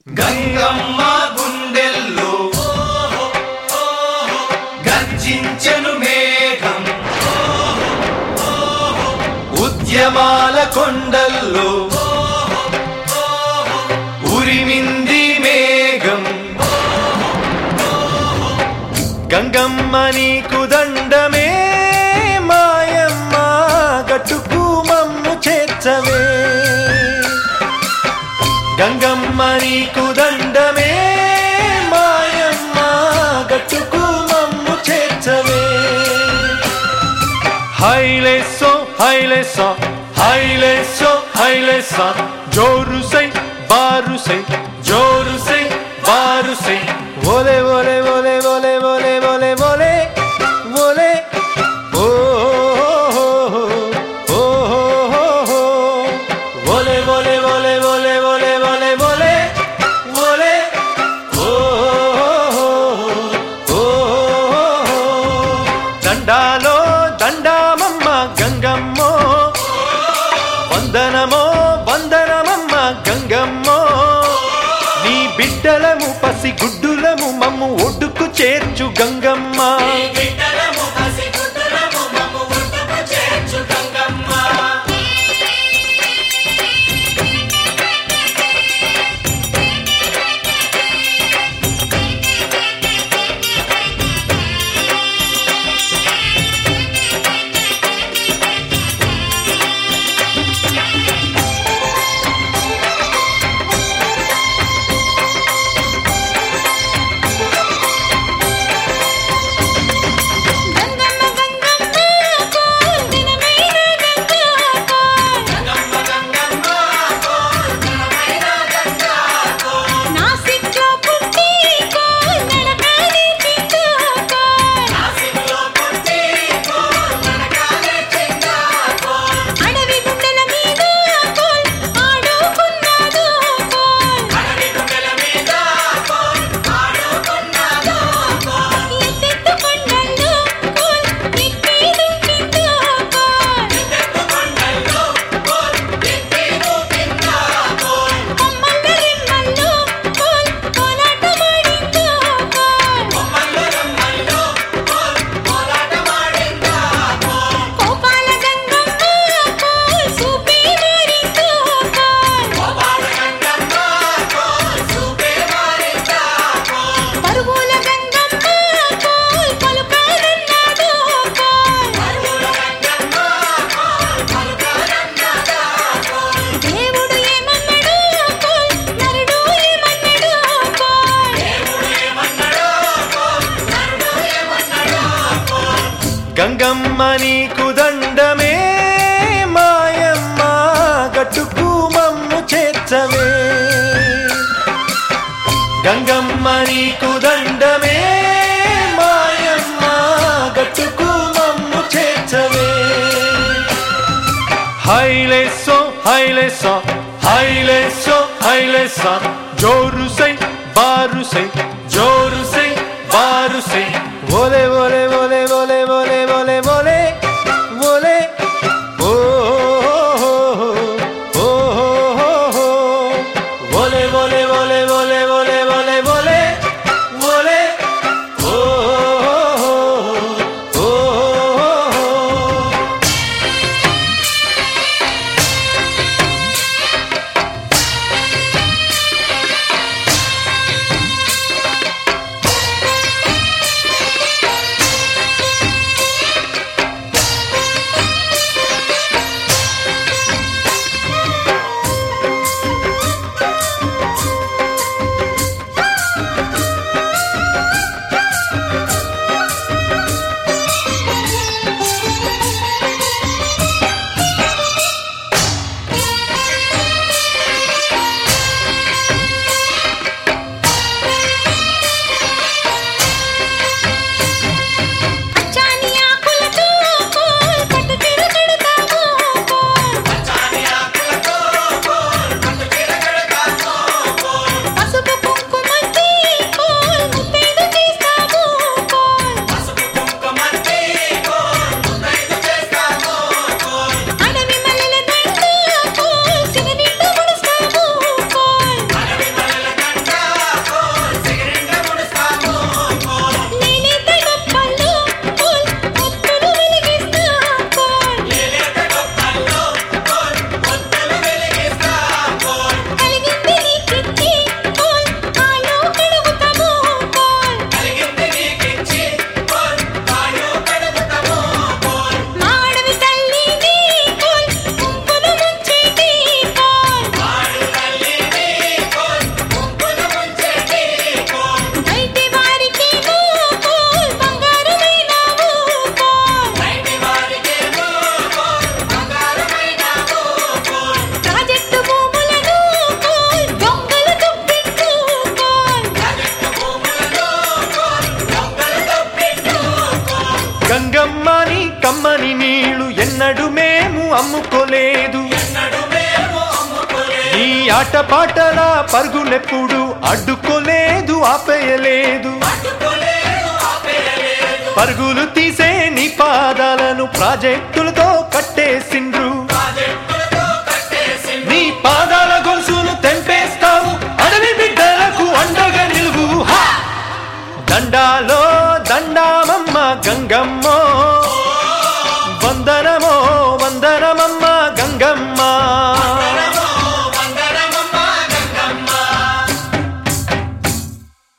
గంగమ్మ గుండెల్లో గర్జించెను మేఘం ఉద్యమాల కొండల్లో ఉరిమింది మేఘం గంగమ్మ నీకు దండమే మాయమ్మ గట్టుకు మమ్ము చేర్చవే గంగమ్మ నీకు దండమే మాయమ్మ గట్టుకు మమ్ము చేర్చవే హైలేసో హైలేసా హైలేసో హైలేసా జోరు సై బారు సై జోరు సై బారు సై ఓలే ఓలే ఓలే ఓలే ఓలే ఓలే ఓలే ఓలే ఓ ఓ ఓలే ఓలే ఓలే ఓలే ఓలే ఓలే ఓలే ఓలే ఓ ఓ దండాలో దండామమ్మ గంగమ్మో వందనమో వందనమమ్మ గంగమ్మో నీ బిడ్డలము పసి గుడ్డులము మమ్ము ఒడ్డుకు చేర్చు గంగమ్మ బిడ్డలము పసిగుడ్డులము మమ్ము ఒడ్డుకు చేర్చు గంగమ్మ. గంగమ్మ గంగమ్మ కోల్ దినమైన గంగమ్మ గంగమ్మ గంగమ్మ కోల్ ఘనమైన గంగా కోల్. నాసిక్లో పుట్టి కోల్ నడకాలి చిందు కోల్ నాసిక్లో పుట్టి కోల్ నడకాలే చెందా కోల్. అడవి గుండెల మీద కోల్ ఆడుకున్నాడు కోల్ అడవి గుండెల మీద కోల్ ఆడుకున్నాదో కోల్. ఎత్తెత్తు కొండల్లో కోల్ ఎక్కి దుంకిందో కోల్ ఎత్తు కొండల్లో కోల్ ఎత్తి దూకిందా కోల్. కొమ్మల్ల రెమ్మల్లో కోల్ కోలాటమాడిందో కోల్ కొమ్మల్లో రమ్మల్లో కోల్ కోలాటమాడిందా కోల్. కోపాల గంగమ్మ కోల్ సూపి మారిందో కోల్ గోపాల గంగమ్మ కోల్ చూపే మారిందా కోల్. పరుగుల గంగమ్మ కోల్ పలుకాలన్నాడు కోల్ పరుగుల గంగమ్మ కోల్ పలుకాలన్నదా కోల్. దేవుడు ఏమన్నాడు కోల్ నరుడు ఏమన్నాడు కోల్ దేవుడు ఏమన్నాడో కోల్ నరుడు ఏమన్నాడో కోల్. గంగమ్మ నీకు దండమే మాయమ్మ గట్టుకు మమ్ము చేర్చవే గంగమ్మ నీకు దండమే మాయమ్మ గట్టుకు మమ్ము చేర్చవే హైలేసో హైలేసా హైలేసో హైలేసా జోరు సై బారు సై జోరు సై బారు సై ఓలే ఓలే ఓలే ఓలే ఓలే ఓలే ఓలే ఓలే ఓ ఓ ఓలే ఓలే ఓలే ఓలే ఓలే ఓలే ఓలే ఓలే ఓ ఓ ఆటపాటల పరుగులెప్పుడు అడ్డుకోలేదు ఆపేయలేదు అడ్డుకోలేదు ఆపేయలేదు పరుగులు తీసే నీ పాదాలను ప్రాజెక్టులతో కట్టేసిండ్రు ప్రాజెక్టులతో కట్టేసి నీ పాదాల గొలుసులు తెంపేస్తావు అడవి బిడ్డలకు అండగా నిలువు హా! దండాలో దండాలో